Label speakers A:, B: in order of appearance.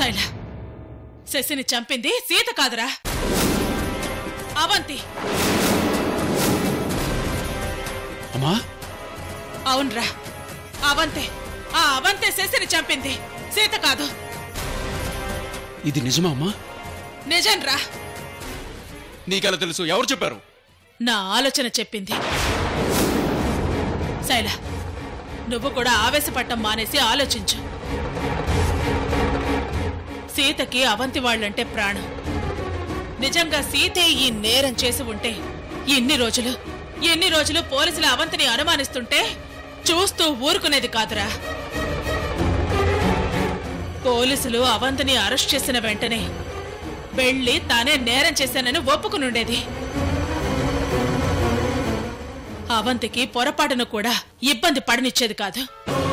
A: శైల శశిని చంపింది సీత కాదురా అవంతి
B: అమ్మా
A: అవునరా అవంతే ఆ అవంతే శశిని చంపింది సీత కాదు
B: ఇది నిజమా అమ్మా
A: నిజంరా
B: నీకెలా తెలుసు ఎవరు చెప్పారు
A: నా ఆలోచన చెప్పింది శైల నువ్వు కూడా ఆవేశపట్టం మానేసి ఆలోచించు సీతకి అవంతి వాళ్ళంటే ప్రాణం నిజంగా సీతే ఈ నేరం చేసి ఉంటే ఎన్ని రోజులు ఎన్ని రోజులు పోలీసులు అవంతిని అనుమానిస్తుంటే చూస్తూ ఊరుకునేది కాదురా పోలీసులు అవంతిని అరెస్ట్ చేసిన వెంటనే వెళ్ళి తానే నేరం చేశానని ఒప్పుకునుండేది అవంతికి పొరపాటును కూడా ఇబ్బంది పడనిచ్చేది కాదు